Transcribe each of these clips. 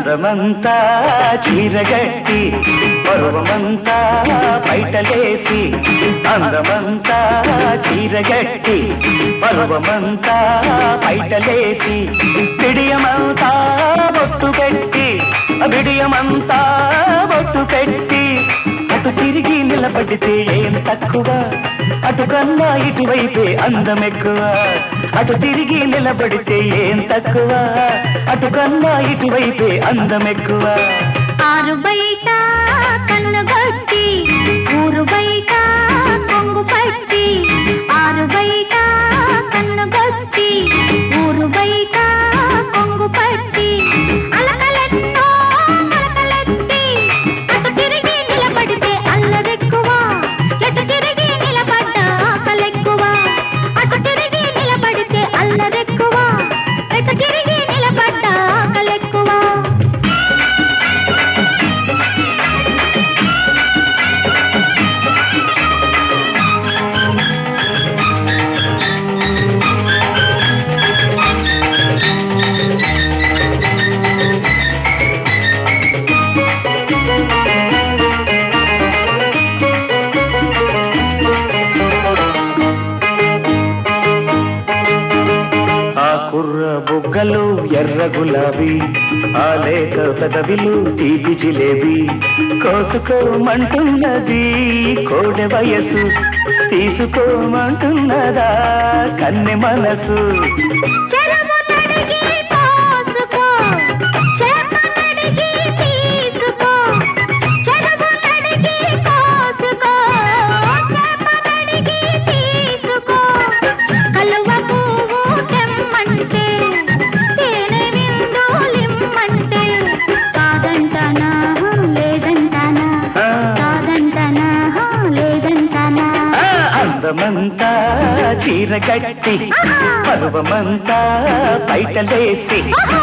అందమంతా చీరగట్టి పరువమంతా బయటలేసి అందమంతా చీరగట్టి పరువమంతా బయటలేసి పిడియమంతా బొట్టు పెట్టి బిడియమంతా బొట్టు పెట్టి అటు తిరిగి నిలబడితే ఏం తక్కువ అటు కన్నా ఇటువైపే అందం ఎక్కువ అటు తిరిగి నిలబడితే ఏం తక్కువ అటు కన్నా ఇటువైపే అందం ఎక్కువ ఆరు బయట కన్నుగొట్టి ఊరు బయట కొంగు పట్టి ఆరు బయట కన్నుగొట్టి ఊరు బయట కొంగు పట్టి అలకలెట్టో అలకలెట్టి అటు తిరిగి నిలబడితే అల్లదెక్కువ ఎటు తిరిగి నిలబడ్డ ఆకలెక్కువ అటు తిరిగి నిలబడితే అల్లదెక్కువ ఎటు తిరిగి నిలబడ్డ ఆకలెక్కువ ఆ కుర్ర బుగ్గలు ఎర్ర గులాబీ ఆ లేక పెదవిలు తీపి జిలేబీ కోసుకోమంటున్నది కోడె వయసు తీసుకోమంటున్నదా కన్నె మనసు చెరము నడిగి పోసుకో చెరమ నడిగి తీసుకో చెరము నడిగి పోసుకో చెరమ నడిగి తీసుకో కలువ పువ్వు తెమ్మంటే తేనె విందులిమ్మంటే కాదంటనా లేదంటనా ఆ, కాదంటనా లేదంటనా ఆ, అందమంతా చీర కట్టి పరువమంతా బయటలేసి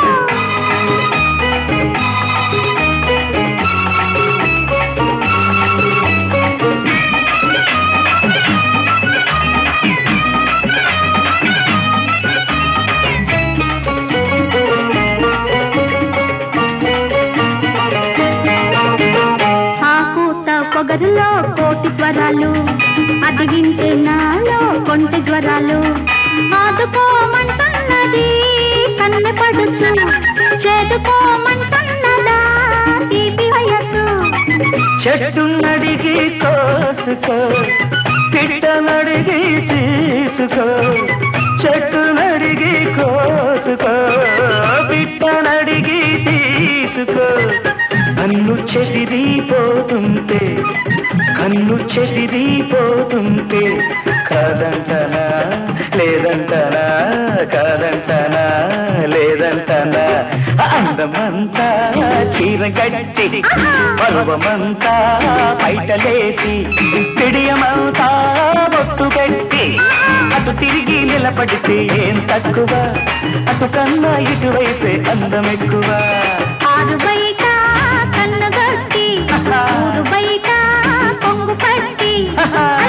ఆ కూత పొగరులో కోటి స్వరాలు అది వింటే నాలో కొంటె జ్వరాలు ఆదుకోమంటున్నది కన్నె పడుచు చేదుకోమంటున్నదా తీపి వయసు చెట్టు నడిగి కోసుకో పిట్ట నడిగి తీసుకో చెట్టు నడిగి కోసుకో పిట్ట నడిగి తీసుకో కన్ను చెదిరిపోతుంటే కన్ను చెదిరిపోతుంటే కాదంటనా లేదంటనా కాదంటనా లేదంటనా అందమంతా చీర గట్టి పర్వమంతా బయటలేసి పిడియమంతా బొట్టు పెట్టి అటు తిరిగి నిలబడితే ఏం తక్కువ అటు కన్నా ఇటువైపే అందం ఎక్కువ ఆరు బయట కన్నుగొట్టి ఊరు బయట కొంగు పట్టి